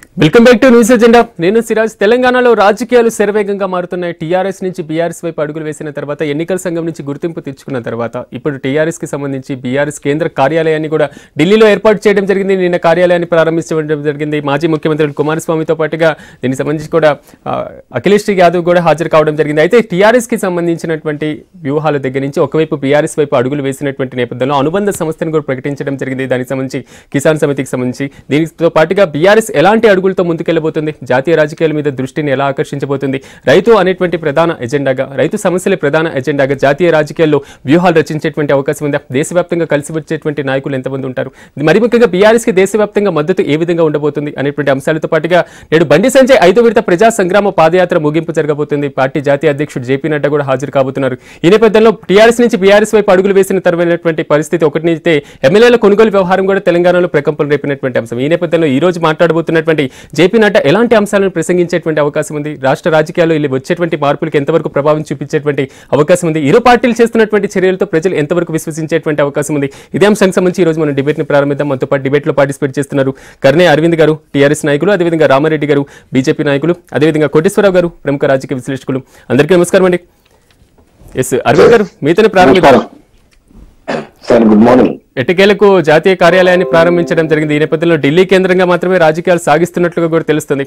Welcome back to News Agenda నేను సిరాజ్ తెలంగాణలో రాజకీయాలు శరవేగంగా మారుతున్నాయి టీఆర్ఎస్ నుంచి బీఆర్ఎస్ వైపు అడుగులు వేసిన తర్వాత ఎన్నికల సంఘం నుంచి గుర్తింపు తెచ్చుకున్న తర్వాత ఇప్పుడు టీఆర్ఎస్ కి సంబంధించి బీఆర్ఎస్ కేంద్ర కార్యాలయాన్ని కూడా ఢిల్లీలో ఏర్పాటు చేయడం జరిగింది నిన్న కార్యాలయాన్ని ప్రారంభించడం జరిగింది మాజీ ముఖ్యమంత్రి కుమారస్వామితో పాటుగా దీనికి సంబంధించి కూడా ఆ, అఖిలేష్ యాదవ్ కూడా హాజరు కావడం జరిగింది అయితే టీఆర్ఎస్ కి సంబంధించినటువంటి వ్యూహాల దగ్గర నుంచి ఒకవైపు బీఆర్ఎస్ వైపు అడుగులు వేసినటువంటి నేపథ్యంలో అనుబంధ సంస్థను కూడా ప్రకటించడం జరిగింది దానికి సంబంధించి కిసాన్ సమితికి సంబంధించి దీనితో పాటుగా బీఆర్ఎస్ ఎలాంటి అడుగులతో ముందుకెళ్లబోతుంది జాతీయ రాజకీయాల మీద దృష్టిని ఎలా ఆకర్షించబోతుంది రైతు అనేటువంటి ప్రధాన ఎజెండాగా రైతు సమస్యలే ప్రధాన ఎజెండాగా జాతీయ రాజకీయాల్లో వ్యూహాలు రచించేటువంటి అవకాశం ఉందా దేశవ్యాప్తంగా కలిసి వచ్చేటువంటి నాయకులు ఎంతమంది ఉంటారు మరి ముఖ్యంగా బీఆర్ఎస్ కి దేశవ్యాప్తంగా మద్దతు ఏ విధంగా ఉండబోతుంది అనేటువంటి అంశాలతో పాటుగా నేడు బండి సంజయ్ ఐదో విడత ప్రజా సంగ్రామ పాదయాత్ర ముగింపు జరగబోతుంది పార్టీ జాతీయ అధ్యక్షుడు జేపీ నడ్డా కూడా హాజరు కాబోతున్నారు ఈ నేపథ్యంలో టీఆర్ఎస్ నుంచి బీఆర్ఎస్ వైపు అడుగులు వేసిన తర్వాతటువంటి పరిస్థితి ఒకటి అయితే ఎమ్మెల్యేల కొనుగోలు వ్యవహారం కూడా తెలంగాణలో ప్రకంపనలు రేపినటువంటి అంశం ఈ నేపథ్యంలో ఈ రోజు మాట్లాడబోతున్నటువంటి జేపీ నడ్డా ఎలాంటి అంశాలను ప్రసంగించేటువంటి అవకాశం ఉంది రాష్ట్ర రాజకీయాల్లో ಇಲ್ಲಿ వచ్చేటువంటి మార్పులకు ఎంతవరకు ప్రభావం చూపించేటువంటి అవకాశం ఉంది ఇరు పార్టీలు చేస్తున్నటువంటి చర్యలతో ప్రజలు ఎంతవరకు విశ్వసించేటువంటి అవకాశం ఉంది ఇదే అంశానికి సంబంధించి ఈ రోజు మనం డిబేట్ ని ప్రారంభిద్దాం మనతో పాటు డిబేట్ లో పార్టిసిపేట్ చేస్తున్నారు కర్నే అరవింద్ గారు టీఆర్ఎస్ నాయకులు అదేవిధంగా రామారెడ్డి గారు బీజేపీ నాయకులు అదేవిధంగా కోటేశ్వరరావు గారు ప్రముఖ రాజకీయ విశ్లేషకులు అందరికీ నమస్కారం అండి ఎస్ అరవింద్ గారు మీతోనే ప్రారంభిద్దాం సార్ గుడ్ మార్నింగ్ ఎట్టకేలకు జాతీయ కార్యాలయాన్ని ప్రారంభించడం జరిగింది ఈ నేపథ్యంలో ఢిల్లీ కేంద్రంగా మాత్రమే రాజకీయాలు సాగిస్తున్నట్లుగా కూడా తెలుస్తుంది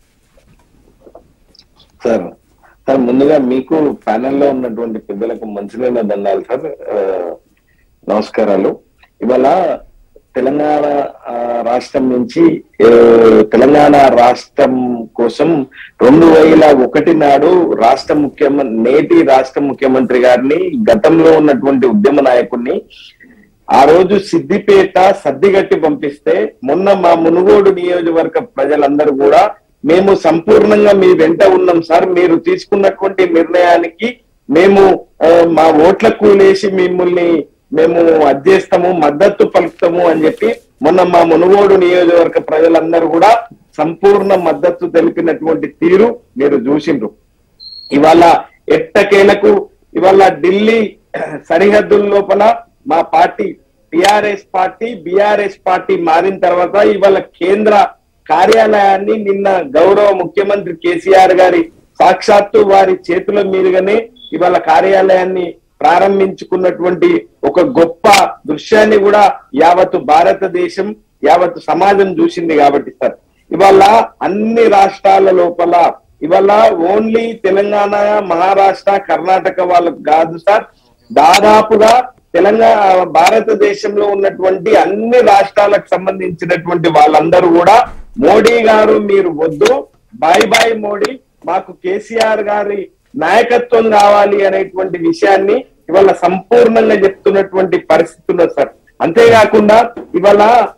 సార్ సార్ ముందుగా మీకు ప్యానెల్లో ఉన్నటువంటి పెద్దలకు మంచినీళ్ళ దండాలు సార్ ఆ, నమస్కారాలు ఇవాళ తెలంగాణ ఆ, రాష్ట్రం నుంచి ఏ, తెలంగాణ రాష్ట్రం కోసం రెండు వేల ఒకటి నాడు రాష్ట్ర ముఖ్యమంత్రి నేటి రాష్ట్ర ముఖ్యమంత్రి గారిని గతంలో ఉన్నటువంటి ఉద్యమ నాయకుడిని ఆ రోజు సిద్దిపేట సర్దిగట్టి పంపిస్తే మొన్న మా మునుగోడు నియోజకవర్గ ప్రజలందరూ కూడా మేము సంపూర్ణంగా మీ వెంట ఉన్నాం సార్ మీరు తీసుకున్నటువంటి నిర్ణయానికి మేము ఆ, మా ఓట్ల కూలేసి మిమ్మల్ని మేము అధ్యస్తాము మద్దతు పలుకుతాము అని చెప్పి మొన్న మా మునుగోడు నియోజకవర్గ ప్రజలందరూ కూడా సంపూర్ణ మద్దతు తెలిపినటువంటి తీరు మీరు చూసిండ్రు ఇవాళ ఎట్టకేలకు ఇవాళ ఢిల్లీ సరిహద్దుల లోపల మా party TRS party BRS party మారిన తర్వాత ఇవాళ కేంద్ర కార్యాలయాన్ని నిన్న గౌరవ ముఖ్యమంత్రి కేసీఆర్ గారి సాక్షాత్తు వారి చేతుల మీదుగానే ఇవాళ కార్యాలయాన్ని ప్రారంభించుకున్నటువంటి ఒక గొప్ప దృశ్యాన్ని కూడా యావత్తు భారతదేశం యావత్తు సమాజం చూసింది కాబట్టి సార్ ఇవాళ అన్ని రాష్ట్రాల లోపల ఇవాళ ఓన్లీ తెలంగాణ మహారాష్ట్ర కర్ణాటక వాళ్ళకు కాదు సార్ దాదాపుగా తెలంగాణ భారతదేశంలో ఉన్నటువంటి అన్ని రాష్ట్రాలకు సంబంధించినటువంటి వాళ్ళందరూ కూడా మోడీ గారు మీరు వద్దు బాయ్ బాయ్ మోడీ మాకు కేసీఆర్ గారి నాయకత్వం కావాలి అనేటువంటి విషయాన్ని ఇవాళ సంపూర్ణంగా చెప్తున్నటువంటి పరిస్థితి ఉన్నది సార్ అంతేకాకుండా ఇవాళ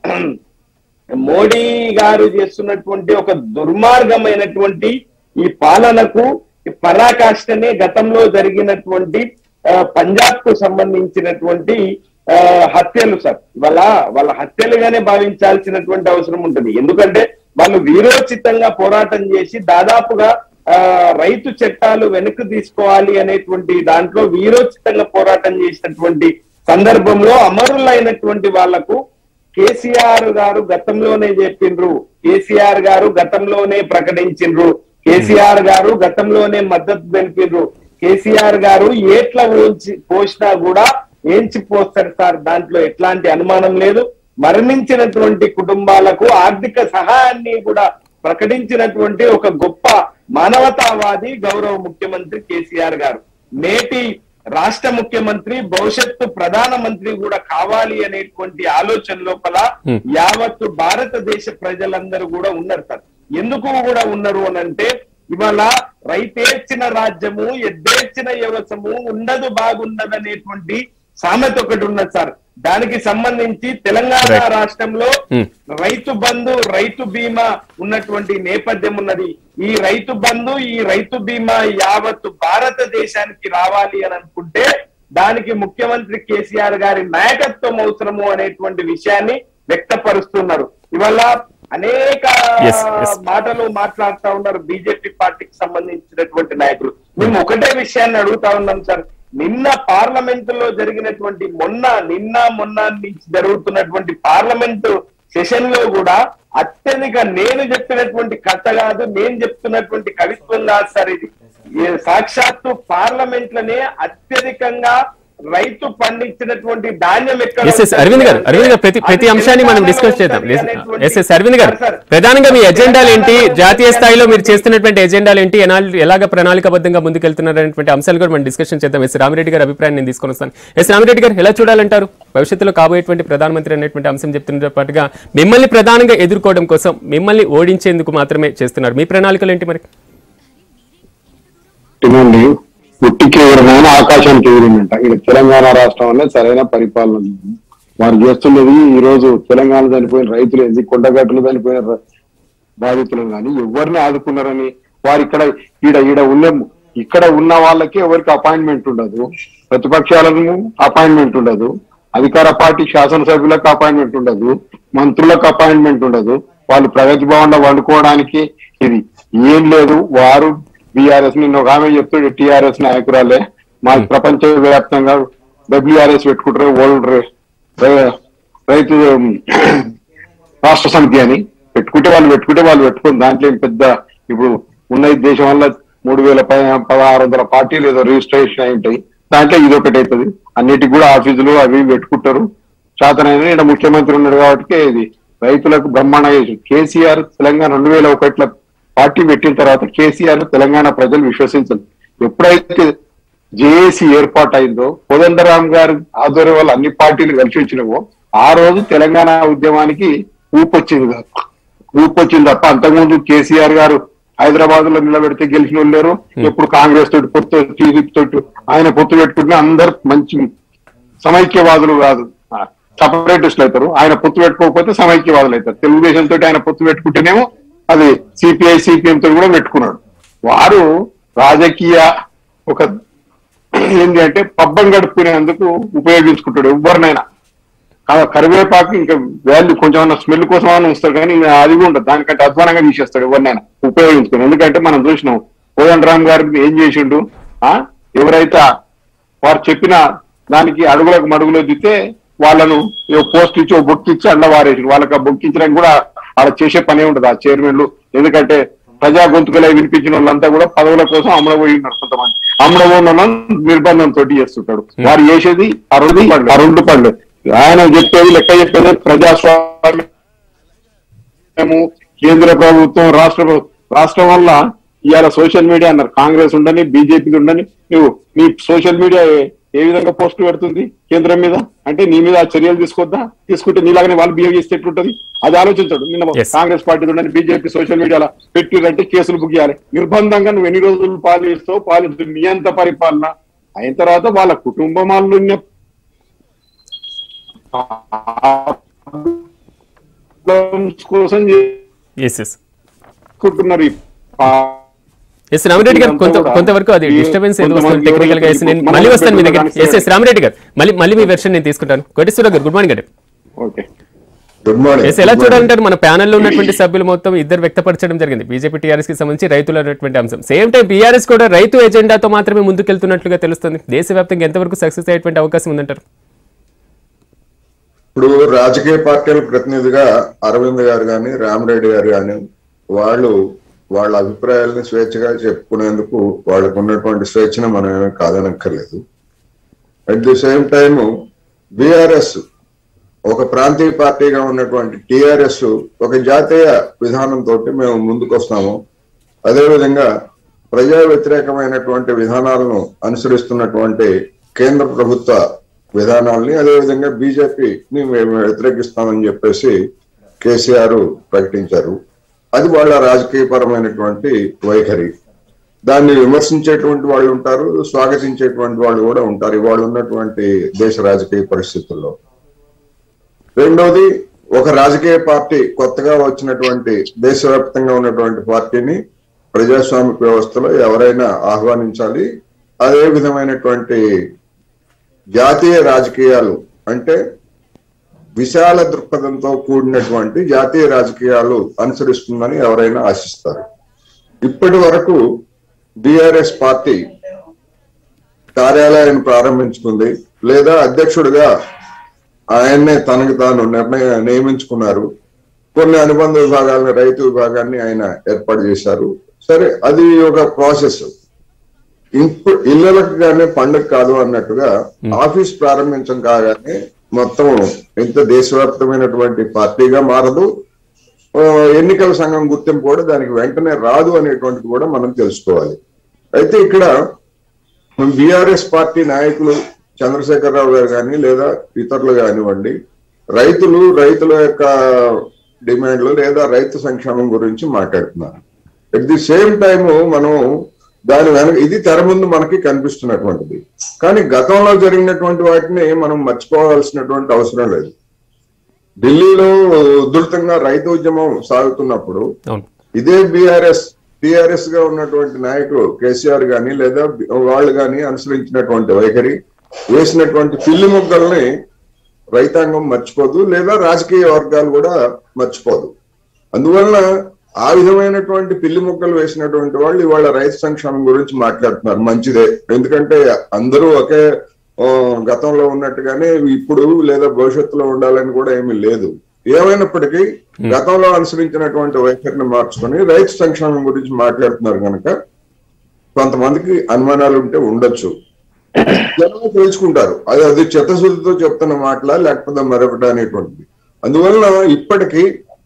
మోడీ గారు చేస్తున్నటువంటి ఒక దుర్మార్గమైనటువంటి ఈ పాలనకు ఈ పరాకాష్ఠనే గతంలో జరిగినటువంటి ఆ, పంజాబ్ కు సంబంధించినటువంటి ఆ, హత్యలు సార్ ఇవాళ వాళ్ళ హత్యలుగానే భావించాల్సినటువంటి అవసరం ఉంటుంది ఎందుకంటే వాళ్ళు వీరోచితంగా పోరాటం చేసి దాదాపుగా ఆ, రైతు చట్టాలు వెనక్కి తీసుకోవాలి అనేటువంటి దాంట్లో వీరోచితంగా పోరాటం చేసినటువంటి సందర్భంలో అమరులైనటువంటి వాళ్లకు కేసీఆర్ గారు గతంలోనే చెప్పిండ్రు కేసీఆర్ గారు గతంలోనే ప్రకటించిండ్రు కేసీఆర్ గారు గతంలోనే మద్దతు తెలిపిండ్రు కేసీఆర్ గారు ఏట్ల ఊంచి పోసినా కూడా ఏంచి పోస్తారు సార్ దాంట్లో ఎట్లాంటి అనుమానం లేదు మరణించినటువంటి కుటుంబాలకు ఆర్థిక సహాయాన్ని కూడా ప్రకటించినటువంటి ఒక గొప్ప మానవతావాది గౌరవ ముఖ్యమంత్రి కేసీఆర్ గారు నేటి రాష్ట్ర ముఖ్యమంత్రి భవిష్యత్తు ప్రధానమంత్రి కూడా కావాలి అనేటువంటి ఆలోచన లోపల Hmm. యావత్తు భారతదేశ ప్రజలందరూ కూడా ఉన్నారు సార్ ఎందుకు కూడా ఉన్నారు అని అంటే ఇవాళ రైతేర్చిన రాజ్యము ఎద్దేర్చిన వ్యవసము ఉండదు బాగుండదు అనేటువంటి సామెత ఒకటి ఉన్నది సార్ దానికి సంబంధించి తెలంగాణ Right. రాష్ట్రంలో Hmm. రైతు బంధు రైతు బీమా ఉన్నటువంటి నేపథ్యం ఉన్నది ఈ రైతు బంధు ఈ రైతు బీమా యావత్తు భారతదేశానికి రావాలి అని అనుకుంటే దానికి ముఖ్యమంత్రి కేసీఆర్ గారి నాయకత్వం అవసరము అనేటువంటి విషయాన్ని వ్యక్తపరుస్తున్నారు ఇవాళ అనేక Yes, yes. మాటలు మాట్లాడుతా ఉన్నారు బీజేపీ పార్టీకి సంబంధించినటువంటి నాయకులు మేము ఒకటే విషయాన్ని అడుగుతా ఉన్నాం సార్ నిన్న పార్లమెంట్ లో జరిగినటువంటి మొన్న నిన్న మొన్న నుంచి జరుగుతున్నటువంటి పార్లమెంటు సెషన్ లో కూడా అత్యధిక నేను చెప్పినటువంటి కథ కాదు నేను చెప్తున్నటువంటి కవిత్వం కాదు సార్ ఇది ఈ సాక్షాత్తు పార్లమెంట్ లోనే అత్యధికంగా రైతు పండించినటువంటి ధాన్యం ఎక్కడ ఎస్ ఎస్ అరవింద్ గారు అరవింద్ గారు ప్రతి ప్రతి అది అంశాన్ని మనం తెలంగాణలో డిస్కస్ చేద్దాం ఉంటుంది అనేటువంటి- ఎస్ ఎస్ అరవింద్ గారు సార్, సార్. ప్రధానంగా మీ ఎజెండాలు ఏంటి తెలంగాణలో జాతీయ స్థాయిలో మీరు చేస్తున్నటువంటి ఎజెండాలు ఏంటి ఎనాలి- ఎలాగ ప్రణాళికబద్ధంగా ముందుకెళ్తున్నారు అనేటువంటి అంశాలు కూడా మనం డిస్కషన్ చేద్దాం ఎస్ రామిరెడ్డి గారి అభిప్రాయం నేను తీసుకొని వస్తాను ఎస్ రామిరెడ్డి గారు ఎలా చూడాలంటారు భవిష్యత్తులో కాబోయేటువంటి ప్రధానమంత్రి అనేటువంటి అంశం చెప్తున్న పాటుగా మిమ్మల్ని ప్రధానంగా ఎదుర్కోవడం కోసం మిమ్మల్ని ఓడించేందుకు మాత్రమే చేస్తున్నారు మీ ప్రణాళికలు ఏంటి మరి ఇదండి పుట్టికి ఎగురమైన ఆకాశానికి ఎగిరిందంట ఇక్కడ తెలంగాణ రాష్ట్రం వల్ల సరైన పరిపాలన లేదు. వారు చేస్తున్నది ఈ రోజు తెలంగాణ చనిపోయిన రైతులు ఏంది కొండగట్టులు చనిపోయిన ర- బాధితులను కానీ ఎవరిని ఆదుకున్నారని వారు ఇక్కడ ఈడ ఈడ ఉన్న ఇక్కడ ఉన్న వాళ్ళకి ఎవరికి అపాయింట్మెంట్ ఉండదు ప్రతిపక్షాలకు అపాయింట్మెంట్ ఉండదు అధికార పార్టీ శాసనసభ్యులకు అపాయింట్మెంట్ ఉండదు మంత్రులకు అపాయింట్మెంట్ ఉండదు వాళ్ళు ప్రగతి భవన్లో వండుకోవడానికి ఇది ఏం లేదు వారు బీఆర్ఎస్ నిన్న ఒక ఆమె చెప్తాడు టిఆర్ఎస్ నాయకురాలే మా ప్రపంచ వ్యాప్తంగా డబ్ల్యూఆర్ఎస్ పెట్టుకుంటారు వరల్డ్ రే- రే- రైతు రాష్ట్ర సమితి అని పెట్టుకుంటే వాళ్ళు పెట్టుకుంటే వాళ్ళు పెట్టుకుని దాంట్లో ఏం పెద్ద ఇప్పుడు ఉన్న ఈ దేశం వల్ల మూడు వేల ప- పదహారు వందల పార్టీలు ఏదో రిజిస్ట్రేషన్ అయి ఉంటాయి దాంట్లో ఇది ఒకటి అవుతుంది అన్నిటికి కూడా ఆఫీసులు అవి ఇవి పెట్టుకుంటారు శాతనైన ఇక్కడ ముఖ్యమంత్రి ఉన్నాడు కాబట్టి ఇది రైతులకు బ్రహ్మాండ కేసీఆర్ తెలంగాణ రెండు వేల ఒకటిలో పార్టీ పెట్టిన తర్వాత కేసీఆర్ తెలంగాణ ప్రజలు విశ్వసించరు ఎప్పుడైతే జేఏసీ ఏర్పాటు అయిందో కోదండరామ్ గారు ఆధ్వర్యం వల్ల అన్ని పార్టీలు కలిసి వచ్చినావో ఆ రోజు తెలంగాణ ఉద్యమానికి ఊపొచ్చింది కాదు ఊపొచ్చింది తప్ప అంతకుముందు కేసీఆర్ గారు హైదరాబాద్ లో నిలబెడితే గెలిచిన వాళ్ళు లేరు ఎప్పుడు కాంగ్రెస్ తోటి పొత్తు టీడీపీ తోటి ఆయన పొత్తు పెట్టుకుంటే అందరు మంచి సమైక్యవాదులు కాదు సపరేటిస్టులు అవుతారు ఆయన పొత్తు పెట్టుకోకపోతే సమైక్యవాదులు అవుతారు తెలుగుదేశం తోటి ఆయన పొత్తు పెట్టుకుంటేనేమో అది సిపిఐ సిపిఎం తోటి కూడా పెట్టుకున్నాడు వారు రాజకీయ ఒక ఏంటి అంటే పబ్బం గడుపుకునేందుకు ఉపయోగించుకుంటాడు ఎవరినైనా కా- కరివేపాకు ఇంకా వాల్యూ కొంచెం స్మెల్ కోసం అని ఉంచుతాడు కానీ ఇంకా అది కూడా ఉండదు దానికంటే అధ్వానంగా తీసేస్తాడు ఎవరినైనా ఉపయోగించుకుని ఎందుకంటే మనం చూసినాం కోదండరామ్ గారికి ఏం చేసిండు ఆ ఎవరైతే వారు చెప్పిన దానికి అడుగులకు మడుగులో దిస్తే వాళ్ళను ఓ పోస్ట్ ఇచ్చి ఓ బుక్ ఇచ్చి అండ వారేసి వాళ్ళకి ఆ బుక్ ఇచ్చడానికి కూడా అలా చేసే పనే ఉండదు ఆ చైర్మన్లు ఎందుకంటే ప్రజా గొంతుకలే వినిపించిన వాళ్ళంతా కూడా పదవుల కోసం అమలబోయి ఉన్నారు కొంతమంది అమలబోన్న నిర్బంధం తోటి చేస్తుంటాడు వారు చేసేది ఆ రెండు పనులు ఆ రెండు పనులు ఆయన చెప్పేది లెక్క చెప్పేది ప్రజాస్వామ్యము కేంద్ర ప్రభుత్వం రాష్ట్ర ప్రభు- రాష్ట్రం వల్ల ఇవాళ సోషల్ మీడియా అన్నారు కాంగ్రెస్ ఉండని బీజేపీ ఉండని నువ్వు నీ సోషల్ మీడియా ఏ- ఏ విధంగా పోస్ట్ పెడుతుంది కేంద్రం మీద అంటే నీ మీద ఆ చర్యలు తీసుకోవద్దా తీసుకుంటే నీలాగానే వాళ్ళు బిహేవ్ చేస్తే ఎట్లుంటది అది ఆలోచించాడు నిన్న Yes. కాంగ్రెస్ పార్టీ ఉండని బీజేపీ సోషల్ మీడియాలో పెట్టిరంటే కేసులు బుక్ చేయాలి నిర్బంధంగా నువ్వు ఎన్ని రోజులు పాలిస్తావు పాలిస్తూ నీ అంత పరిపాలన అయిన తర్వాత వాళ్ళ కుటుంబాలు ఉన్న కోసం ఎస్ ఎస్ చేసుకుంటున్నారు ఈ పా- ఎస్ రామిరెడ్డి గారు కొంత ఇదంతా కూడా కొంతవరకు అది ఈ డిస్టర్బెన్స్ ఏదో కొంతమంది వస్తుంది టెక్నికల్ గా ఎస్ నేను మనం మళ్ళీ వస్తాను మీ దగ్గర పెట్టుకున్న ఎస్ ఎస్ రామిరెడ్డి గారు మళ్ళీ మళ్ళీ మీ వెర్షన్ నేను తీసుకుంటాను కోటేశ్వరరావు గారు గుడ్ మార్నింగ్ అండి ఓకే గుడ్ మార్నింగ్ ఎస్ ఎలా చూడాలంటారు మన ప్యానెల్లో ఉన్నటువంటి సభ్యులు మొత్తం ఇద్దరు వ్యక్తపరచడం జరిగింది బీజేపీ టీఆర్ఎస్ కి సంబంధించి రైతులు అనేటువంటి అంశం సేమ్ టైం బీఆర్ఎస్ కూడా రైతు ఎజెండాతో మాత్రమే ముందుకెళ్తున్నట్లుగా తెలుస్తుంది దేశవ్యాప్తంగా ఎంతవరకు సక్సెస్ అయ్యేటువంటి అవకాశం ఉందంటారు ఇప్పుడు రాజకీయ పార్టీల ప్రతినిధిగా అరవింద్ గారు కానీ రామరెడ్డి గారు కానీ వాళ్ళు వాళ్ళ అభిప్రాయాలను స్వేచ్ఛగా చెప్పుకునేందుకు వాళ్ళకు ఉన్నటువంటి స్వేచ్ఛను మనం ఏమీ కాదనక్కర్లేదు at the same time BRS ఒక ప్రాంతీయ పార్టీగా ఉన్నటువంటి టిఆర్ఎస్ ఒక జాతీయ విధానంతో మేము ముందుకు వస్తాము అదేవిధంగా ప్రజా వ్యతిరేకమైనటువంటి విధానాలను అనుసరిస్తున్నటువంటి కేంద్ర ప్రభుత్వ విధానాల్ని అదేవిధంగా బీజేపీని మేము వ్యతిరేకిస్తామని చెప్పేసి కేసీఆర్ ప్రకటించారు అది వాళ్ళ రాజకీయపరమైనటువంటి వైఖరి దాన్ని విమర్శించేటువంటి వాళ్ళు ఉంటారు స్వాగతించేటువంటి వాళ్ళు కూడా ఉంటారు ఇవాళ ఉన్నటువంటి దేశ రాజకీయ పరిస్థితుల్లో రెండోది ఒక రాజకీయ పార్టీ కొత్తగా వచ్చినటువంటి దేశవ్యాప్తంగా ఉన్నటువంటి పార్టీని ప్రజాస్వామిక వ్యవస్థలో ఎవరైనా ఆహ్వానించాలి అదే విధమైనటువంటి జాతీయ రాజకీయాలు అంటే విశాల దృక్పథంతో కూడినటువంటి జాతీయ రాజకీయాలు అనుసరిస్తుందని ఎవరైనా ఆశిస్తారు ఇప్పటి వరకు బిఆర్ఎస్ పార్టీ కార్యాలయాన్ని ప్రారంభించుకుంది లేదా అధ్యక్షుడిగా ఆయన్నే తనకు తాను నిర్ణయ నియమించుకున్నారు కొన్ని అనుబంధ విభాగాలను రైతు విభాగాన్ని ఆయన ఏర్పాటు చేశారు సరే అది ఒక ప్రాసెస్ ఇప్పుడు ఇళ్ళలకు కానీ పండుగ కాదు అన్నట్టుగా ఆఫీస్ ప్రారంభించం కాగానే మొత్తం ఇంత దేశవ్యాప్తమైనటువంటి పార్టీగా మారదు ఆ, ఎన్నికల సంఘం గుర్తింపు కూడా దానికి వెంటనే రాదు అనేటువంటిది కూడా మనం తెలుసుకోవాలి అయితే ఇక్కడ బీఆర్ఎస్ పార్టీ నాయకులు చంద్రశేఖరరావు గారు కానీ లేదా ఇతరులు కానివ్వండి రైతులు రైతుల యొక్క డిమాండ్లు లేదా రైతు సంక్షేమం గురించి మాట్లాడుతున్నారు ఎట్ ది సేమ్ టైం మనం దాని వెనక ఇది తెర ముందు మనకి కనిపిస్తున్నటువంటిది కానీ గతంలో జరిగినటువంటి వాటిని మనం మర్చిపోవాల్సినటువంటి అవసరం లేదు ఢిల్లీలో ఉధృతంగా రైతు ఉద్యమం సాగుతున్నప్పుడు అవును ఇదే బీఆర్ఎస్ టిఆర్ఎస్ గా ఉన్నటువంటి నాయకులు కేసీఆర్ గాని లేదా వాళ్ళు గాని అనుసరించినటువంటి వైఖరి వేసినటువంటి పిల్లి ముక్కల్ని రైతాంగం మర్చిపోదు లేదా రాజకీయ వర్గాలు కూడా మర్చిపోదు అందువలన ఆ విధమైనటువంటి పిల్లి ముక్కలు వేసినటువంటి వాళ్ళు ఇవాళ రైతు సంక్షేమం గురించి మాట్లాడుతున్నారు మంచిదే ఎందుకంటే అందరూ ఒకే ఆ, గతంలో ఉన్నట్టుగానే ఇప్పుడు లేదా భవిష్యత్తులో ఉండాలని కూడా ఏమీ లేదు ఏమైనప్పటికీ గతంలో అనుసరించినటువంటి వైఖరిని మార్చుకొని రైతు సంక్షేమం గురించి మాట్లాడుతున్నారు కనుక కొంతమందికి అనుమానాలు ఉంటే ఉండొచ్చు జనం తెలుసుకుంటారు అది అది చిత్తశుద్ధితో చెప్తున్న మాటలా లేకపోతే మరొకటి అనేటువంటిది అందువలన ఇప్పటికీ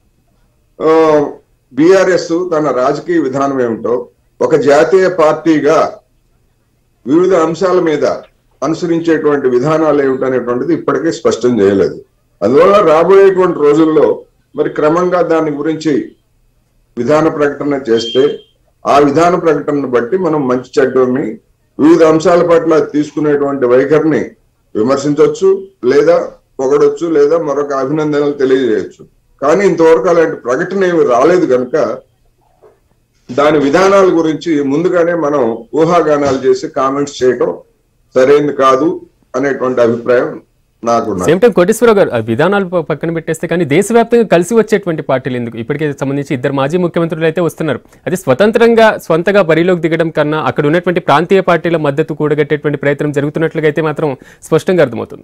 బిఆర్ఎస్ తన రాజకీయ విధానం ఏమిటో ఒక జాతీయ పార్టీగా వివిధ అంశాల మీద అనుసరించేటువంటి విధానాలు ఏమిటనేటువంటిది ఇప్పటికీ స్పష్టం చేయలేదు అందువల్ల రాబోయేటువంటి రోజుల్లో మరి క్రమంగా దాని గురించి విధాన ప్రకటన చేస్తే ఆ విధాన ప్రకటనను బట్టి మనం మంచి చెడ్డని వివిధ అంశాల పట్ల తీసుకునేటువంటి వైఖరిని విమర్శించవచ్చు లేదా పొగడొచ్చు లేదా మరొక అభినందనలు తెలియజేయచ్చు కానీ ఇంతవరకు అలాంటి ప్రకటన ఏమి రాలేదు కనుక దాని విధానాల గురించి ముందుగానే మనం ఊహాగానాలు చేసి కామెంట్స్ చేయడం సరైనది కాదు అనేటువంటి అభిప్రాయం నాకున్నది సేమ్ టైం కోటేశ్వరరావు గారు ఆ విధానాలు ప- పక్కన పెట్టేస్తే కానీ దేశవ్యాప్తంగా కలిసి వచ్చేటువంటి పార్టీలు ఎందుకు ఇప్పటికే సంబంధించి ఇద్దరు మాజీ ముఖ్యమంత్రులు అయితే వస్తున్నారు అది స్వతంత్రంగా స్వంతగా బరిలోకి దిగడం కన్నా అక్కడ ఉన్నటువంటి ప్రాంతీయ పార్టీల మద్దతు కూడగట్టేటువంటి ప్రయత్నం జరుగుతున్నట్లుగా అయితే మాత్రం స్పష్టంగా అర్థమవుతుంది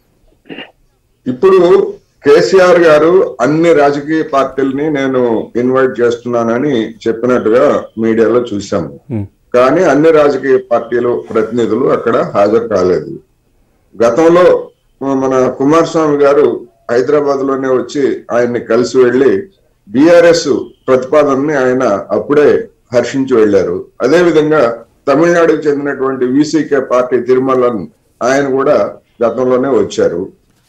ఇప్పుడు కేసీఆర్ గారు అన్ని రాజకీయ పార్టీలని నేను ఇన్వైట్ చేస్తున్నానని చెప్పినట్టుగా మీడియాలో చూశాము Hmm. కానీ అన్ని రాజకీయ పార్టీలు ప్రతినిధులు అక్కడ హాజరు కాలేదు గతంలో మన కుమారస్వామి గారు హైదరాబాద్ లోనే వచ్చి ఆయన్ని కలిసి వెళ్లి బిఆర్ఎస్ ప్రతిపాదనని ఆయన అప్పుడే హర్షించి వెళ్లారు అదే విధంగా తమిళనాడుకు చెందినటువంటి విసికే పార్టీ తిరుమలన్ ఆయన కూడా గతంలోనే వచ్చారు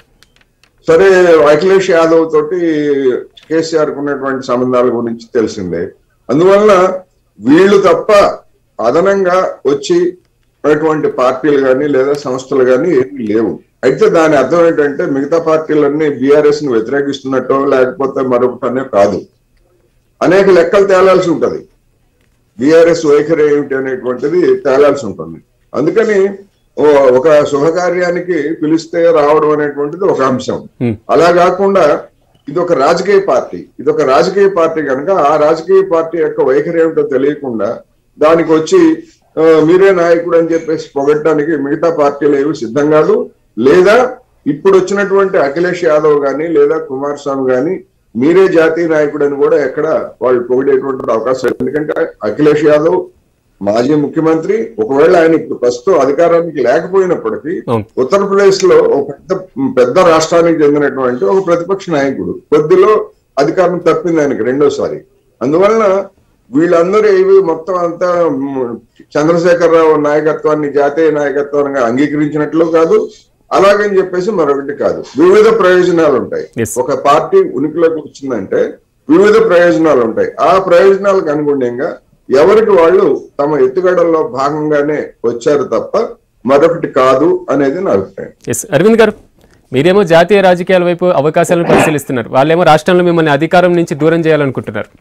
సరే అఖిలేష్ యాదవ్ తోటి కేసీఆర్ కు ఉన్నటువంటి సంబంధాల గురించి తెలిసిందే అందువలన వీళ్ళు తప్ప అదనంగా వచ్చి ఉన్నటువంటి పార్టీలు కానీ లేదా సంస్థలు కానీ ఏమీ లేవు అయితే దాని అర్థం ఏంటంటే మిగతా పార్టీలన్నీ బీఆర్ఎస్ ని వ్యతిరేకిస్తున్నట్టో లేకపోతే మరొకటనే కాదు అనేక లెక్కలు తేలాల్సి ఉంటది బీఆర్ఎస్ వైఖరి ఏమిటి అనేటువంటిది తేలాల్సి ఉంటుంది అందుకని ఓ- ఒక శుభకార్యానికి పిలిస్తే రావడం అనేటువంటిది ఒక అంశం Hmm. అలా కాకుండా ఇది ఒక రాజకీయ పార్టీ ఇది ఒక రాజకీయ పార్టీ కనుక ఆ రాజకీయ పార్టీ యొక్క వైఖరి ఏమిటో తెలియకుండా దానికి వచ్చి ఆ, మీరే నాయకుడు అని చెప్పేసి పొగట్టడానికి మిగతా పార్టీలు ఏవి సిద్ధం కాదు లేదా ఇప్పుడు వచ్చినటువంటి అఖిలేష్ యాదవ్ గాని లేదా కుమారస్వామి గాని మీరే జాతీయ నాయకుడు అని కూడా ఎక్కడ వాళ్ళు పొగిడేటువంటి అవకాశం లేదు. ఎందుకంటే అఖిలేష్ యాదవ్ మాజీ ముఖ్యమంత్రి ఒకవేళ ఆయన ఇప్పుడు ప్రస్తుతం అధికారానికి లేకపోయినప్పటికీ అవును ఉత్తరప్రదేశ్ లో ఒక పెద్ద పెద్ద రాష్ట్రానికి చెందినటువంటి ఒక ప్రతిపక్ష నాయకుడు కొద్దిలో అధికారం తప్పింది ఆయనకి రెండోసారి అందువలన వీళ్ళందరూ ఇవి మొత్తం అంతా మ్, చంద్రశేఖరరావు నాయకత్వాన్ని జాతీయ నాయకత్వంగా అంగీకరించినట్లు కాదు అలాగని చెప్పేసి మరొకటి కాదు వివిధ ప్రయోజనాలు ఉంటాయి Yes. ఒక పార్టీ ఉనికిలోకి వచ్చిందంటే వివిధ ప్రయోజనాలు ఉంటాయి ఆ ప్రయోజనాలకు అనుగుణంగా ఎవరికి వాళ్ళు తమ ఎత్తుగడల్లో భాగంగానే వచ్చారు తప్ప మరొకటి కాదు అనేది నా అభిప్రాయం ఎస్ అరవింద్ గారు మీరేమో జాతీయ రాజకీయాల వైపు అవకాశాలను పరిశీలిస్తున్నారు వాళ్ళేమో రాష్ట్రంలో మిమ్మల్ని అధికారం నుంచి దూరం చేయాలనుకుంటున్నారు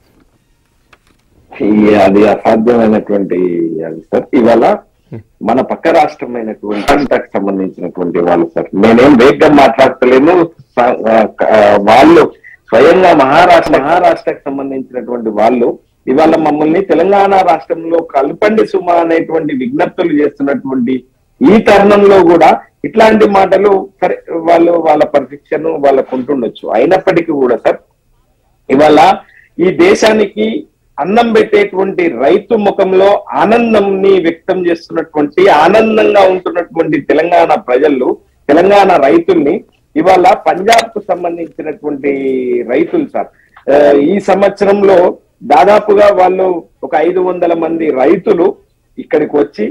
ఈ అది అసాధ్యమైనటువంటి అది సార్ ఇవాళ మన పక్క రాష్ట్రమైనటువంటి కర్ణాటకకు సంబంధించినటువంటి వాళ్ళు సార్ నేనేం వేగ్గా మాట్లాడతలేను స- ఆ, వాళ్ళు స్వయంగా మహారాష్ట్ర మహారాష్ట్రకు సంబంధించినటువంటి వాళ్ళు ఇవాళ మమ్మల్ని తెలంగాణ రాష్ట్రంలో కలపండి సుమ అనేటువంటి విజ్ఞప్తులు చేస్తున్నటువంటి ఈ తరుణంలో కూడా ఇట్లాంటి మాటలు సరే వాళ్ళు వాళ్ళ పర్ఫెక్షన్ వాళ్ళకు ఉంటుండొచ్చు అయినప్పటికీ కూడా సార్ ఇవాళ ఈ దేశానికి అన్నం పెట్టేటువంటి రైతు ముఖంలో ఆనందంని వ్యక్తం చేస్తున్నటువంటి ఆనందంగా ఉంటున్నటువంటి తెలంగాణ ప్రజలు తెలంగాణ రైతుల్ని ఇవాళ పంజాబ్ కు సంబంధించినటువంటి రైతులు సార్ ఆ, ఈ సంవత్సరంలో దాదాపుగా వాళ్ళు ఒక ఐదు వందల మంది రైతులు ఇక్కడికి వచ్చి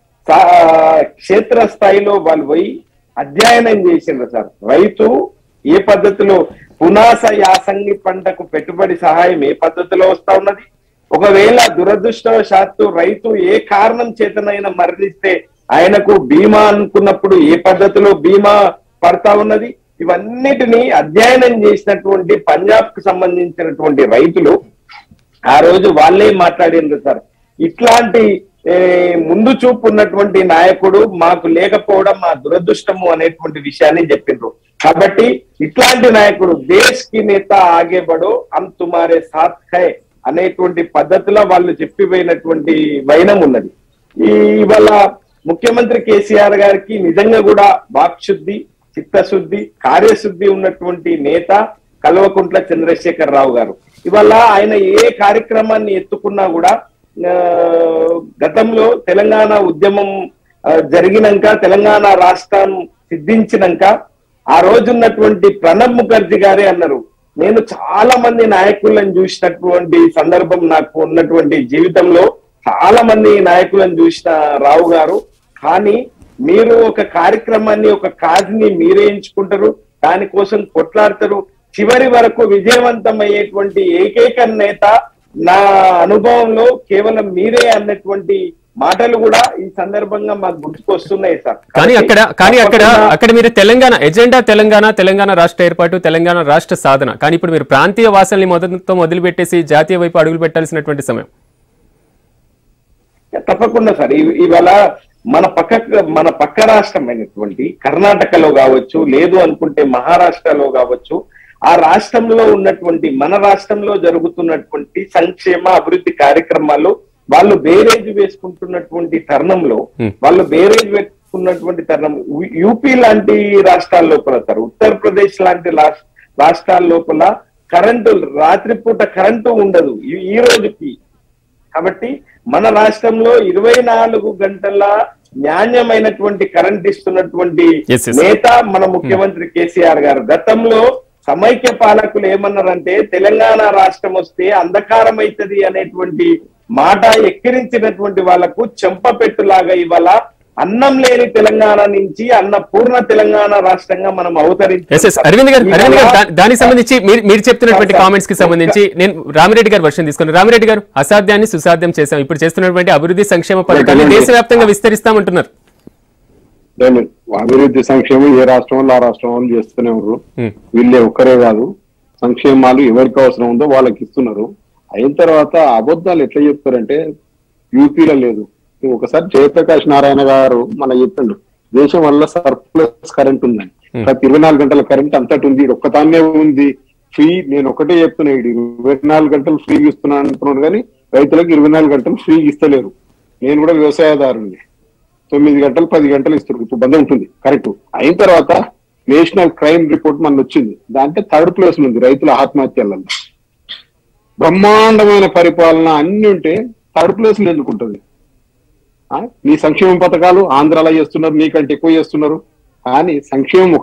సా- క్షేత్ర స్థాయిలో వాళ్ళు పోయి అధ్యయనం చేసిండ్రు సార్ రైతు ఏ పద్ధతిలో పునాస యాసంగి పంటకు పెట్టుబడి సహాయం ఏ పద్ధతిలో వస్తా ఉన్నది ఒకవేళ దురదృష్టవశాత్తు రైతు ఏ కారణం చేతనైనా మరణిస్తే ఆయనకు బీమా అనుకున్నప్పుడు ఏ పద్ధతిలో బీమా పడతా ఉన్నది ఇవన్నిటిని అధ్యయనం చేసినటువంటి పంజాబ్ కు సంబంధించినటువంటి రైతులు ఆ రోజు వాళ్ళే మాట్లాడిండ్రు సార్ ఇట్లాంటి ఏ, ముందు చూపు ఉన్నటువంటి నాయకుడు మాకు లేకపోవడం మా దురదృష్టము అనేటువంటి విషయాన్ని చెప్పిండ్రు కాబట్టి ఇట్లాంటి నాయకుడు దేశ్ కి నేత ఆగే బడో హమ్ తుమారే సాత్ హై అనేటువంటి పద్ధతిలో వాళ్ళు చెప్పిపోయినటువంటి వైనం ఉన్నది ఈ ఇవాళ ముఖ్యమంత్రి కేసీఆర్ గారికి నిజంగా కూడా వాక్శుద్ధి చిత్తశుద్ధి కార్యశుద్ధి ఉన్నటువంటి నేత కల్వకుంట్ల చంద్రశేఖర్ రావు గారు ఇవాళ ఆయన ఏ కార్యక్రమాన్ని ఎత్తుకున్నా కూడా ఆ, గతంలో తెలంగాణ ఉద్యమం ఆ, జరిగినాక తెలంగాణ రాష్ట్రం సిద్ధించినాక ఆ రోజున్నటువంటి ప్రణబ్ ముఖర్జీ గారే అన్నారు నేను చాలా మంది నాయకులను చూసినటువంటి సందర్భం నాకు ఉన్నటువంటి జీవితంలో చాలా మంది నాయకులను చూసిన రావు గారు కానీ మీరు ఒక కార్యక్రమాన్ని ఒక కాజ్ని మీరే ఎంచుకుంటారు దానికోసం కొట్లాడతారు చివరి వరకు విజయవంతం అయ్యేటువంటి ఏకైక నేత నా అనుభవంలో కేవలం మీరే అన్నటువంటి మాటలు కూడా ఈ సందర్భంగా మాకు గుర్తుకొస్తున్నాయి సార్ కానీ అక్కడ కానీ అక్కడ తప్పకుండా- అక్కడ మీరు తెలంగాణ ఎజెండా తెలంగాణ తెలంగాణ రాష్ట్ర ఏర్పాటు తెలంగాణ రాష్ట్ర సాధన కానీ ఇప్పుడు మీరు ప్రాంతీయ వాసనల్ని మొదటితో మొదలుపెట్టేసి జాతీయ వైపు అడుగులు పెట్టాల్సినటువంటి సమయం తప్పకుండా సార్ ఇ- ఇవాళ మన పక్క మన పక్క రాష్ట్రమైనటువంటి కర్ణాటకలో కావచ్చు లేదు అనుకుంటే మహారాష్ట్రలో కావచ్చు ఆ రాష్ట్రంలో ఉన్నటువంటి మన రాష్ట్రంలో జరుగుతున్నటువంటి సంక్షేమ అభివృద్ధి కార్యక్రమాలు వాళ్ళు బేరేజ్ వేసుకుంటున్నటువంటి తరుణంలో Hmm. వాళ్ళు బేరేజ్ వేసుకున్నటువంటి తరుణం యు- యూపీ లాంటి రాష్ట్రాల లోపల సార్ ఉత్తరప్రదేశ్ లాంటి రాష్- రాష్ట్రాల లోపల కరెంటు రాత్రిపూట కరెంటు ఉండదు ఈ- ఈ రోజుకి కాబట్టి మన రాష్ట్రంలో ఇరవై నాలుగు గంటల నాణ్యమైనటువంటి కరెంట్ ఇస్తున్నటువంటి Yes, yes. నేత మన ముఖ్యమంత్రి కేసీఆర్ గారు గతంలో సమైక్య పాలకులు ఏమన్నారంటే తెలంగాణ రాష్ట్రం వస్తే అంధకారం అవుతుంది అనేటువంటి మాట ఎక్కిరించినటువంటి వాళ్లకు చెంపపెట్టులాగా ఇవాళ అన్నం లేని తెలంగాణ నుంచి అన్న పూర్ణ తెలంగాణ రాష్ట్రంగా మనం ఎస్ ఎస్ అరవింద్ గారు అరవింద్ గారు దా- దానికి సంబంధించి మీరు మీరు చెప్తున్నటువంటి సార్, సార్. కామెంట్స్ కి సంబంధించి నేను రామిరెడ్డి గారు వర్షం తీసుకున్నాను రామిరెడ్డి గారు అసాధ్యాన్ని సుసాధ్యం చేశాం ఇప్పుడు చేస్తున్నటువంటి అభివృద్ధి సంక్షేమ పథకాన్ని రైట్. దేశవ్యాప్తంగా విస్తరిస్తామంటున్నారు నేను అభివృద్ధి సంక్షేమం ఏ రాష్ట్రం వాళ్ళు ఆ రాష్ట్రం వాళ్ళు చేస్తూనే ఉన్నారు ఉమ్, వీళ్ళే ఒక్కరే కాదు సంక్షేమాలు ఎవరికి అవసరం ఉందో వాళ్ళకి ఇస్తున్నారు అయిన తర్వాత అబద్ధాలు ఎట్లా చెప్తారంటే యూపీలో లేదు నువ్వు ఒకసారి జయప్రకాష్ నారాయణ గారు మన చెప్పిండు దేశం వల్ల సర్ప్లస్ కరెంట్ ఉందని ప్రతి ఇరవై నాలుగు గంటల కరెంట్ అంతటి ఉంది ఈడు ఒక్కతానే ఉంది ఫ్రీ నేను ఒకటే చెప్తున్నా ఈడు ఇరవై నాలుగు గంటలు ఫ్రీ ఇస్తున్నాను అంటున్నాడు కానీ రైతులకు ఇరవై నాలుగు గంటలు ఫ్రీ ఇస్తలేరు నేను కూడా వ్యవసాయదారుని తొమ్మిది గంటలు పది గంటలు ఇస్తారు ఇప్పుడు బంద్ ఉంటుంది కరెక్ట్ అయిన తర్వాత నేషనల్ క్రైమ్ రిపోర్ట్ మన వచ్చింది దాంట్లో థర్డ్ ప్లేస్ ఉంది రైతుల ఆత్మహత్యలలో బ్రహ్మాండమైన పరిపాలన అన్ని ఉంటే థర్డ్ ప్లేస్ లో ఎందుకుంటుంది ఆ? నీ సంక్షేమ పథకాలు ఆంధ్రాలో చేస్తున్నారు నీకంటే ఎక్కువ చేస్తున్నారు కానీ సంక్షేమం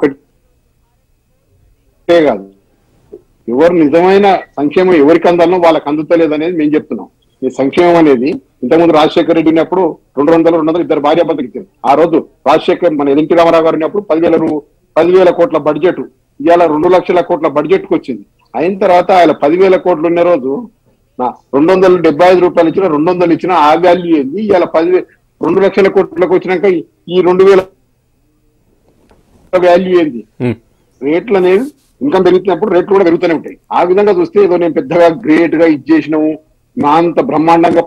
ఒకటే కాదు ఎవరు నిజమైన సంక్షేమం ఎవరికి అందాలో వాళ్ళకి అందుతలేదు అనేది మేము చెప్తున్నాం ఈ సంక్షేమం అనేది ఇంతకుముందు రాజశేఖర రెడ్డి ఉన్నప్పుడు రెండు వందలు రెండు వందలు ఇద్దరు భార్య భర్తకి ఇచ్చారు ఆ రోజు రాజశేఖర్ మన ఎన్టీ రామారావు గారు ఉన్నప్పుడు పదివేల రూ- పదివేల కోట్ల బడ్జెట్ ఇవాళ రెండు లక్షల కోట్ల బడ్జెట్ కు వచ్చింది అయిన తర్వాత ఆయన పదివేల కోట్లు ఉన్న రోజు నా రెండు వందల డెబ్బై ఐదు రూపాయలు ఇచ్చిన రెండు వందలు ఇచ్చిన ఆ వాల్యూ ఏంది ఇవాళ పదివే రెండు లక్షల కోట్లకు వచ్చినాక ఈ- ఈ రెండు వేల వాల్యూ ఏంది ఉమ్, రేట్లు అనేవి ఇన్కమ్ పెరుగుతున్నప్పుడు రేట్లు కూడా పెరుగుతూనే ఉంటాయి ఆ విధంగా చూస్తే ఏదో నేను పెద్దగా గ్రేట్ గా ఇది చేసినాము నా అంత బ్రహ్మాండంగా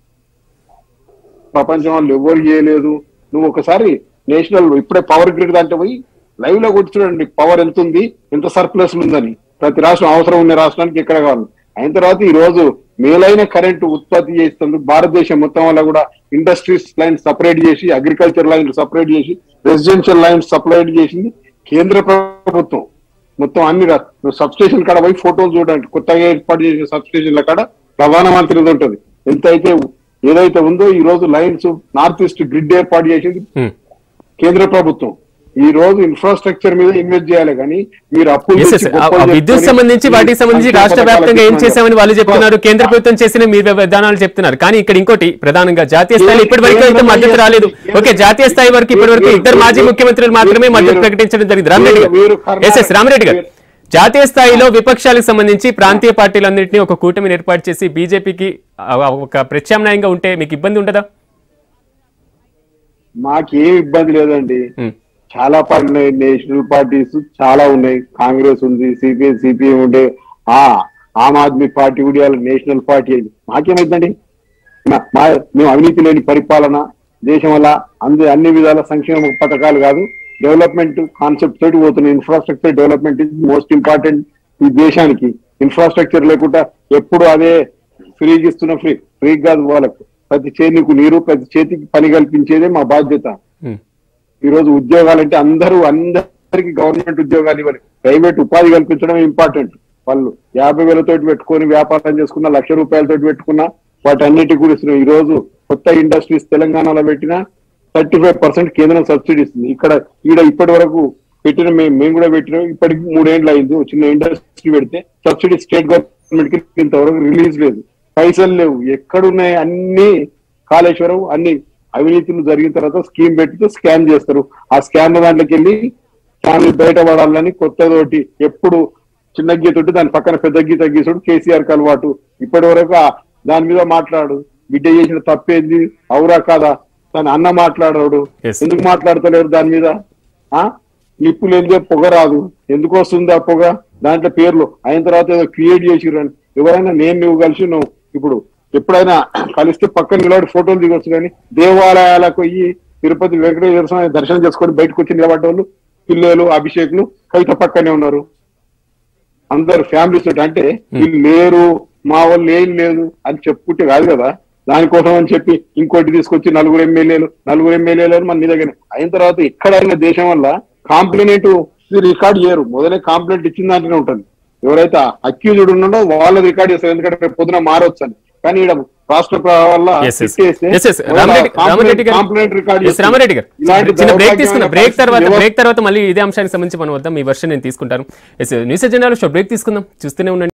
ప్రపంచం వాళ్ళు ఎవరు చేయలేదు నువ్వు ఒకసారి నేషనల్ ఇప్పుడే పవర్ గ్రిడ్ దాంట్లో పోయి లైవ్ లో కొట్టి చూడండి పవర్ ఎంత ఉంది ఎంత సర్ప్లస్ ఉందని ప్రతి రాష్ట్రం అవసరం ఉన్న రాష్ట్రానికి ఎక్కడ కావాలి అయిన తర్వాత ఈ రోజు మేలైన కరెంటు ఉత్పత్తి చేస్తుంది భారతదేశం మొత్తం వల్ల కూడా ఇండస్ట్రీస్ లైన్ సపరేట్ చేసి అగ్రికల్చర్ లైన్ సపరేట్ చేసి రెసిడెన్షియల్ లైన్ సపరేట్ చేసింది కేంద్ర ప్రభుత్వం మొత్తం అన్ని సబ్ స్టేషన్ కాడ పోయి ఫోటోలు చూడండి కొత్తగా ఏర్పాటు చేసిన సబ్ స్టేషన్ల కాడ ప్రధానమంత్రిది ఉంటుంది ఎంత అయితే ఏదైతే ఉందో ఈ రోజు లైన్స్ నార్త్ ఈస్ట్ గ్రిడ్ ఏర్పాటు చేసింది హ్మ్. కేంద్ర ప్రభుత్వం ఈ రోజు ఇన్ఫ్రాస్ట్రక్చర్ మీద ఇన్వెస్ట్ చేయాలి కానీ మీరు అప్పులు Yes, yes. తెచ్చి ఆ- ఆ గొప్పలు విద్యుత్ చెప్పుకొని సంబంధించి వాటికి సంబంధించి సంక్షేమ రాష్ట్ర వ్యాప్తంగా ఏం పథకాలకు చేశామని వాళ్ళు చెప్తున్నారు కేంద్ర ప్రభుత్వం చేసిన మీ విధానాలు చెప్తున్నారు కానీ ఇక్కడ ఇంకోటి ప్రధానంగా జాతీయ స్థాయిలో ఇప్పటి వరకు అయితే మద్దతు రాలేదు ఓకే జాతీయ స్థాయి వరకు ఇప్పటి వరకు ఇద్దరు మాజీ ముఖ్యమంత్రులు మాత్రమే మద్దతు ప్రకటించడం జరిగింది రామరెడ్డి గారు ఎస్ ఎస్ రామరెడ్డి గారు జాతీయ స్థాయిలో విపక్షాలకు సంబంధించి ప్రాంతీయ పార్టీలన్నింటినీ ఒక కూటమిని ఏర్పాటు చేసి బీజేపీకి ఒక ప్రత్యామ్నాయంగా ఉంటే మీకు ఇబ్బంది ఉండదా మాకేం ఇబ్బంది లేదండి హ్మ్. చాలా పార్టీ ఉన్నాయి నేషనల్ పార్టీస్ చాలా ఉన్నాయి కాంగ్రెస్ ఉంది సిపిఐ సిపిఎం ఉండే ఆ ఆమ్ ఆద్మీ పార్టీ కూడా ఇవాళ నేషనల్ పార్టీ అయింది మాకేమైందండి మా- మా మేము అవినీతి లేని పరిపాలన దేశం వల్ల అందు అన్ని విధాల సంక్షేమ పథకాలు కాదు డెవలప్మెంట్ కాన్సెప్ట్ తోటి పోతున్న infrastructure development is most important ఈ దేశానికి ఇన్ఫ్రాస్ట్రక్చర్ లేకుండా ఎప్పుడు అదే ఫ్రీగా ఇస్తున్న ఫ్రీ ఫ్రీ కాదు వాళ్ళకు ప్రతి చేతికి నీరు ప్రతి చేతికి పని కల్పించేదే మా బాధ్యత హ్మ్. ఈ రోజు ఉద్యోగాలంటే అందరూ అందరికి గవర్నమెంట్ ఉద్యోగాలు ఇవ్వాలి ప్రైవేట్ ఉపాధి కల్పించడం ఇంపార్టెంట్ వాళ్ళు యాభై వేలతోటి పెట్టుకొని వ్యాపారం చేసుకున్న లక్ష రూపాయలతోటి పెట్టుకున్న వాటన్నిటి కూడా ఇస్తున్నాం ఈ రోజు కొత్త ఇండస్ట్రీస్ తెలంగాణలో పెట్టిన థర్టీ ఫైవ్ పర్సెంట్ కేంద్రం సబ్సిడీ ఇస్తుంది ఇక్కడ ఈడ ఇప్పటి వరకు పెట్టిన మేము మేము కూడా పెట్టినాం ఇప్పటికి మూడేండ్లు అయింది ఓ చిన్న ఇండస్ట్రీ పెడితే సబ్సిడీ స్టేట్ గవర్నమెంట్ కి ఇంతవరకు రిలీజ్ లేదు పైసలు లేవు ఎక్కడున్నాయి అన్ని కాళేశ్వరం అన్ని అవినీతులు జరిగిన తర్వాత స్కీమ్ పెడితే స్కామ్ చేస్తారు ఆ స్కామ్ దాంట్లోకి వెళ్ళి ఫ్యామిలీ బయటపడాలని కొత్తదోటి ఎప్పుడు చిన్న గీత ఉంటే దాని పక్కన పెద్ద గీత గీసుడు కేసీఆర్ కి అలవాటు ఇప్పటి వరకు ఆ దాని మీద మాట్లాడు బిడ్డ చేసిన తప్పేంది అవురా కాదా దాని అన్న మాట్లాడాడు Yes. ఎందుకు మాట్లాడతలేరు దాని మీద ఆ నిప్పు లేనిదే పొగ రాదు ఎందుకు వస్తుంది ఆ పొగ దాంట్లో పేర్లు అయిన తర్వాత ఏదో క్రియేట్ చేసిర్రు అని ఎవరైనా నేను నువ్వు కలిసి నువ్వు ఇప్పుడు ఎప్పుడైనా కలిస్తే పక్కన నిలబడి ఫోటోలు దిగొచ్చు కానీ దేవాలయాలకు పోయి తిరుపతి వెంకటేశ్వర స్వామి దర్శనం చేసుకొని బయటకు వచ్చి నిలబడ్డ వాళ్ళు పిల్లలు అభిషేకులు కవిత పక్కనే ఉన్నారు అందరు ఫ్యామిలీస్ తోటి అంటే వీళ్ళు లేరు మా వాళ్ళు ఏం లేదు అని చెప్పుకుంటే కాదు కదా దానికోసం అని చెప్పి ఇంకోటి తీసుకొచ్చి నలుగురు ఎమ్మెల్యేలు నలుగురు ఎమ్మెల్యేలు మన మీ దగ్గర అయిన తర్వాత ఎక్కడైనా దేశం వల్ల కాంప్లైంట్ రికార్డ్ చేయరు మొదలే కాంప్లైంట్ ఇచ్చిన దాంట్లోనే ఉంటుంది ఎవరైతే అక్యూజ్డ్ ఉన్నాడో వాళ్ళు రికార్డ్ చేస్తారు ఎందుకంటే రేపు పొద్దున మారొచ్చు అని కానీ ఈడ రాష్ట్ర ప్ర- వల్ల Yes, yes. తిట్టేస్తే Yes, yes. వాళ్ళ రామరెడ్డి- complaint- రామరెడ్డి గారు- complaint record Yes, చేస్తారు. రామరెడ్డి గారు ఇలాంటి చిన్న బ్రేక్ దౌర్భాగ్యమైన తీసుకున్నా బ్రేక్ తర్వాత పరిస్థితి బ్రేక్ తర్వాత మళ్ళీ ఇదే అంశానికి సంబంధించి మనం వద్దాం మీ వర్షన్ నేను తీసుకుంటాను ఎస్ న్యూస్ ఎజెండాలో బ్రేక్ తీసుకుందాం చూస్తూనే ఉండండి